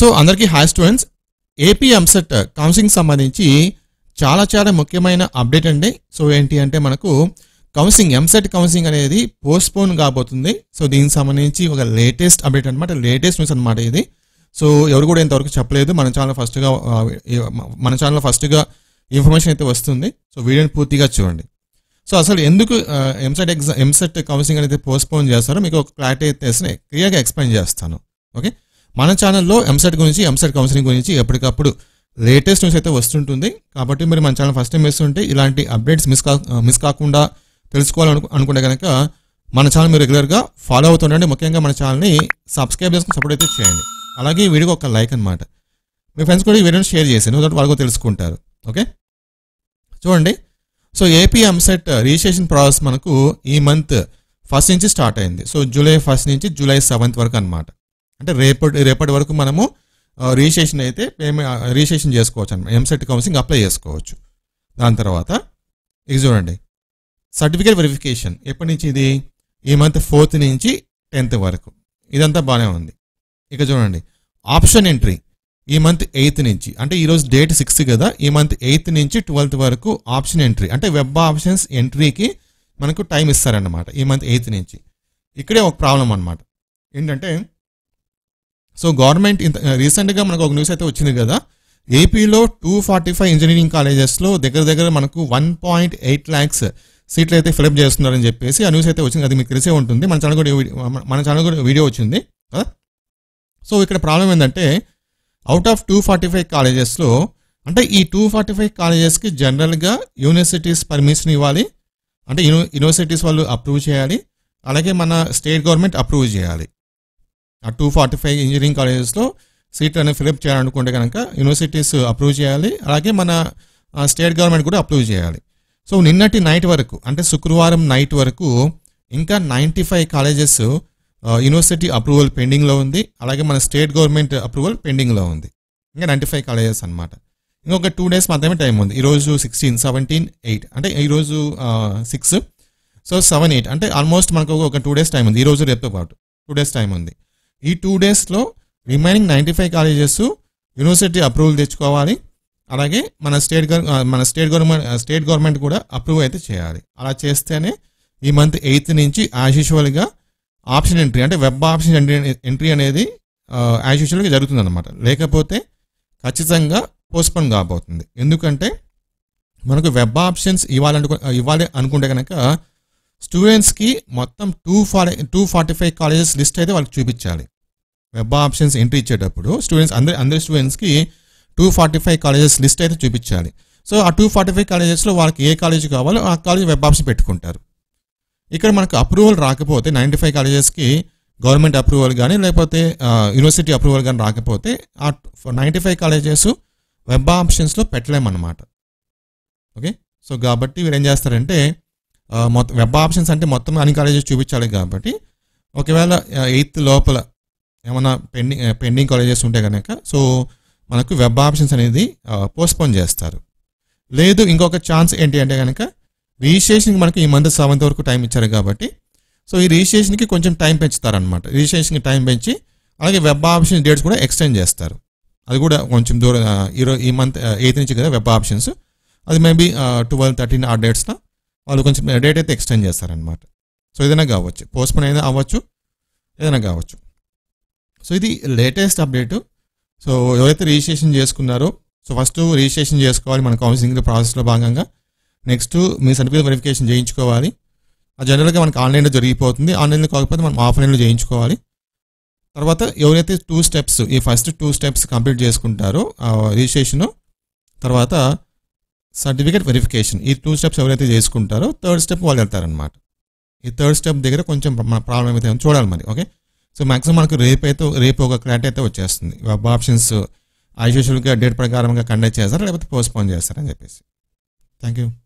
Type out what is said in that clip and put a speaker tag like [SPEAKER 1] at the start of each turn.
[SPEAKER 1] so అందరికీ hi students AP EAMCET counselling సంబంధించి చాలా చాలా ముఖ్యమైన అప్డేట్ అండి సో ఏంటి అంటే మనకు కౌన్సిలింగ్ ఎంసెట్ కౌన్సిలింగ్ అనేది పోస్ట్పోన్ కాబోతుంది సో దీనికి సంబంధించి ఒక లేటెస్ట్ అప్డేట్ అనమాట లేటెస్ట్ న్యూస్ అనమాట ఇది సో ఎవరు కూడా ఇంతవరకు చెప్పలేదు మన ఛానల్ ఫస్ట్గా ఆ, ఈ- మన ఛానల్ ఫస్ట్గా ఇన్ఫర్మేషన్ అయితే వస్తుంది సో వీడియోని పూర్తిగా చూడండి సో అసలు ఎందుకు ఎంసెట్ ఎగ్జామ్ ఎంసెట్ కౌన్సిలింగ్ అనేది పోస్ట్పోన్ చేస్తారో మీకు ఒక క్లారిటీ అయితే క్లియర్గా ఎక్స్ప్లెయిన్ చేస్తాను ఓకే మన ఛానల్లో ఎంసెట్ గురించి ఎంసెట్ కౌన్సిలింగ్ గురించి ఎప్పటికప్పుడు లేటెస్ట్ న్యూస్ అయితే వస్తుంటుంది కాబట్టి మీరు మన ఛానల్ ఫస్ట్ టైం వేస్తుంటే ఇలాంటి అప్డేట్స్ మిస్ కా మిస్ కాకుండా తెలుసుకోవాలను అనుకుంటే కనుక మన ఛానల్ మీరు రెగ్యులర్గా ఫాలో అవుతుండండి ముఖ్యంగా మన ఛానల్ని సబ్స్క్రైబ్ చేసుకుని సపోర్ట్ అయితే చేయండి అలాగే ఈ వీడియోకి ఒక లైక్ అనమాట మీ ఫ్రెండ్స్ కూడా ఈ వీడియోని షేర్ చేసాను కాబట్టి వాళ్ళు కూడా తెలుసుకుంటారు ఓకే చూడండి so AP EAMCET registration process మనకు ఈ మంత్ ఫస్ట్ నుంచి స్టార్ట్ అయింది సో జూలై ఫస్ట్ నుంచి జూలై సెవెంత్ వరకు అనమాట అంటే రేపటి రేపటి వరకు మనము ఆ, రిజిస్ట్రేషన్ అయితే పేమెంట్ రిజిస్ట్రేషన్ చేసుకోవచ్చు అనమాట ఎంసెట్ కౌన్సిలింగ్ అప్లై చేసుకోవచ్చు దాని తర్వాత ఇది చూడండి సర్టిఫికేట్ వెరిఫికేషన్ ఎప్పటి నుంచి ఇది ఈ మంత్ ఫోర్త్ నుంచి టెన్త్ వరకు ఇదంతా బాగానే ఉంది ఇక చూడండి ఆప్షన్ ఎంట్రీ ఈ మంత్ ఎయిత్ నుంచి అంటే ఈరోజు డేట్ సిక్స్త్ కదా ఈ మంత్ ఎయిత్ నుంచి ట్వెల్త్ వరకు ఆప్షన్ ఎంట్రీ అంటే వెబ్ ఆప్షన్స్ ఎంట్రీకి మనకు టైం ఇస్తారన్నమాట ఈ మంత్ ఎయిత్ నుంచి ఇక్కడే ఒక ప్రాబ్లం అన్నమాట ఏంటంటే సో గవర్నమెంట్ ఇంత రీసెంట్గా మనకు ఒక న్యూస్ అయితే వచ్చింది కదా ఏపీలో టూ ఫార్టీ ఫైవ్ ఇంజనీరింగ్ కాలేజెస్లో దగ్గర దగ్గర మనకు వన్ పాయింట్ ఎయిట్ ల్యాక్స్ సీట్లు అయితే ఫిలప్ చేస్తున్నారని చెప్పేసి ఆ న్యూస్ అయితే వచ్చింది అది మీకు తెలిసే ఉంటుంది మన ఛానల్ కూడా వీడియో- మన ఛానల్ కూడా వీడియో వచ్చింది కదా సో ఇక్కడ ప్రాబ్లం ఏంటంటే out of two forty five కాలేజెస్లో అంటే ఈ టూ ఫార్టీ ఫైవ్ కాలేజెస్కి జనరల్గా యూనివర్సిటీస్ పర్మిషన్ ఇవ్వాలి అంటే యూని యూనివర్సిటీస్ వాళ్ళు అప్రూవ్ చేయాలి అలాగే మన స్టేట్ గవర్నమెంట్ అప్రూవ్ చేయాలి ఆ టూ ఫార్టీ ఫైవ్ ఇంజనీరింగ్ కాలేజెస్లో సీట్లు అనేవి ఫిలప్ చేయాలనుకుంటే కనుక యూనివర్సిటీస్ అప్రూవ్ చేయాలి అలాగే మన ఆ, స్టేట్ గవర్నమెంట్ కూడా అప్రూవ్ చేయాలి సో నిన్నటి నైట్ వరకు అంటే శుక్రవారం నైట్ వరకు ఇంకా ninety five colleges university approval పెండింగ్లో ఉంది అలాగే మన స్టేట్ గవర్నమెంట్ అప్రూవల్ పెండింగ్లో ఉంది ఇంకా నైంటీ ఫైవ్ కాలేజెస్ అనమాట ఇంకొక టూ డేస్ మాత్రమే టైం ఉంది ఈరోజు సిక్స్టీన్ సెవెంటీన్ ఎయిట్ అంటే ఈరోజు సిక్స్ సో సెవెన్ ఎయిట్ అంటే ఆల్మోస్ట్ మనకు ఒక టూ డేస్ టైం ఉంది ఈ రోజు రేపుతో పాటు టూ డేస్ టైం ఉంది ఈ టూ డేస్లో remaining ninety five colleges university approval తెచ్చుకోవాలి అలాగే మన స్టేట్ గవర్ ఆ, మన స్టేట్ గవర్నమెంట్ స్టేట్ గవర్నమెంట్ కూడా అప్రూవ్ అయితే చేయాలి అలా చేస్తేనే ఈ మంత్ ఎయిత్ నుంచి యాజ్ యూజువల్గా ఆప్షన్ ఎంట్రీ అంటే వెబ్ ఆప్షన్ ఎంట్రీ ఎంట్రీ అనేది యాజ్ యూజువల్గా జరుగుతుంది అనమాట లేకపోతే ఖచ్చితంగా పోస్ట్పోన్ కాబోతుంది ఎందుకంటే మనకు వెబ్ ఆప్షన్స్ ఇవ్వాలనుకు ఇవ్వాలి అనుకుంటే కనుక స్టూడెంట్స్కి మొత్తం two forty two forty five colleges list అయితే వాళ్ళకి చూపించాలి వెబ్ ఆప్షన్స్ ఎంట్రీ ఇచ్చేటప్పుడు స్టూడెంట్స్ అందరి అందరి స్టూడెంట్స్కి two forty five colleges list అయితే చూపించాలి సో ఆ టూ ఫార్టీ ఫైవ్ కాలేజెస్లో వాళ్ళకి ఏ కాలేజ్ కావాలో ఆ కాలేజ్ వెబ్ ఆప్షన్ పెట్టుకుంటారు ఇక్కడ మనకు అప్రూవల్ రాకపోతే నైంటీ ఫైవ్ కాలేజెస్కి గవర్నమెంట్ అప్రూవల్ కానీ లేకపోతే ఆ, యూనివర్సిటీ అప్రూవల్ కానీ రాకపోతే ఆ నైంటీ ఫైవ్ కాలేజెస్ వెబ్ ఆప్షన్స్లో పెట్టలేమన్నమాట ఓకే సో కాబట్టి వీరు ఏం చేస్తారంటే ఆ, మొత్తం వెబ్ ఆప్షన్స్ అంటే మొత్తం అన్ని కాలేజెస్ చూపించాలి కాబట్టి ఒకవేళ ఎయిత్ లోపల ఏమైనా పెండింగ్ పెండింగ్ కాలేజెస్ ఉంటే కనుక సో మనకు వెబ్ ఆప్షన్స్ అనేది పోస్ట్పోన్ చేస్తారు లేదు ఇంకొక ఛాన్స్ ఏంటి అంటే కనుక రిజిస్ట్రేషన్కి మనకి ఈ మంత్ సెవెంత్ వరకు టైం ఇచ్చారు కాబట్టి సో ఈ రిజిస్ట్రేషన్కి కొంచెం టైం పెంచుతారనమాట రిజిస్ట్రేషన్కి టైం పెంచి అలాగే వెబ్ ఆప్షన్ డేట్స్ కూడా ఎక్స్టెండ్ చేస్తారు అది కూడా కొంచెం దూరం ఆ, ఈరో ఈ మంత్ ఎయిత్ నుంచి కదా వెబ్ ఆప్షన్స్ అది మేబీ ట్వెల్వ్ థర్టీన్ ఆ డేట్స్లో వాళ్ళు కొంచెం డేట్ అయితే ఎక్స్టెండ్ చేస్తారనమాట సో ఏదైనా కావచ్చు పోస్ట్పోన్ అయినా అవ్వచ్చు ఏదైనా కావచ్చు సో ఇది లేటెస్ట్ అప్డేట్ సో ఎవరైతే రిజిస్ట్రేషన్ చేసుకున్నారో సో ఫస్ట్ రిజిస్ట్రేషన్ చేసుకోవాలి మన కౌన్సిలింగ్ ప్రాసెస్లో భాగంగా నెక్స్ట్ మీ సర్టిఫికేట్ వెరిఫికేషన్ చేయించుకోవాలి అది జనరల్గా మనకి ఆన్లైన్లో జరిగిపోతుంది ఆన్లైన్లో కాకపోతే మనం ఆఫ్లైన్లో చేయించుకోవాలి తర్వాత ఎవరైతే టూ స్టెప్స్ ఈ ఫస్ట్ టూ స్టెప్స్ కంప్లీట్ చేసుకుంటారో రిజిస్ట్రేషన్ తర్వాత సర్టిఫికేట్ వెరిఫికేషన్ ఈ టూ స్టెప్స్ ఎవరైతే చేసుకుంటారో థర్డ్ స్టెప్ వాళ్ళు వెళ్తారనమాట ఈ థర్డ్ స్టెప్ దగ్గర కొంచెం మన ప్రాబ్లం అయితే ఉందో చూడాలి మరి ఓకే సో మాక్సిమం మనకు రేపు అయితే రేపు ఒక క్లారిటీ అయితే వచ్చేస్తుంది వెబ్ ఆప్షన్స్ యాజ్ యూజువల్గా డేట్ ప్రకారంగా కండక్ట్ చేస్తారా లేకపోతే పోస్ట్పోన్ చేస్తారని చెప్పేసి థ్యాంక్ యూ